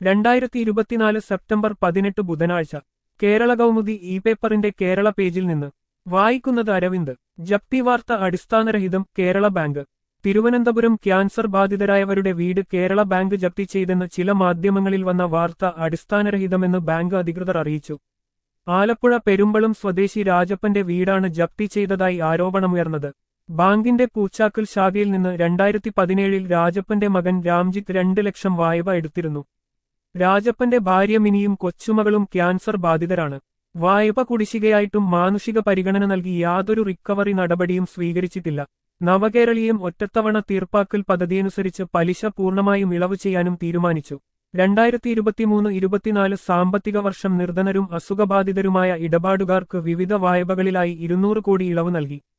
രണ്ടായിരത്തി ഇരുപത്തിനാല് സെപ്റ്റംബർ പതിനെട്ട് ബുധനാഴ്ച കേരള കൗമുദി ഇ പേപ്പറിന്റെ കേരള പേജിൽ നിന്ന് വായിക്കുന്നത് അരവിന്ദ് ജപ്തി വാർത്ത അടിസ്ഥാനരഹിതം കേരള ബാങ്ക് തിരുവനന്തപുരം ക്യാൻസർ ബാധിതരായവരുടെ വീട് കേരള ബാങ്ക് ജപ്തി ചെയ്തെന്ന് ചില മാധ്യമങ്ങളിൽ വന്ന വാർത്ത അടിസ്ഥാനരഹിതമെന്ന് ബാങ്ക് അധികൃതർ അറിയിച്ചു ആലപ്പുഴ പെരുമ്പളം സ്വദേശി രാജപ്പന്റെ വീടാണ് ജപ്തി ചെയ്തതായി ആരോപണമുയർന്നത് ബാങ്കിന്റെ പൂച്ചാക്കൽ ശാഖയിൽ നിന്ന് രണ്ടായിരത്തി പതിനേഴിൽ രാജപ്പന്റെ മകൻ രാംജിത്ത് രണ്ട് ലക്ഷം വായ്പ എടുത്തിരുന്നു രാജപ്പന്റെ ഭാര്യ മിനിയും കൊച്ചുമകളും ക്യാൻസർ ബാധിതരാണ് വായ്പ കുടിശ്ശികയായിട്ടും മാനുഷിക പരിഗണന നൽകി യാതൊരു റിക്കവറി നടപടിയും സ്വീകരിച്ചിട്ടില്ല നവകേരളീയം ഒറ്റത്തവണ തീർപ്പാക്കൽ പദ്ധതിയനുസരിച്ച് പലിശ പൂർണ്ണമായും ഇളവ് ചെയ്യാനും തീരുമാനിച്ചു രണ്ടായിരത്തി ഇരുപത്തിമൂന്ന് ഇരുപത്തിനാല് സാമ്പത്തിക വർഷം നിർധനരും അസുഖബാധിതരുമായ ഇടപാടുകാർക്ക് വിവിധ വായ്പകളിലായി ഇരുന്നൂറ് കോടി ഇളവ് നൽകി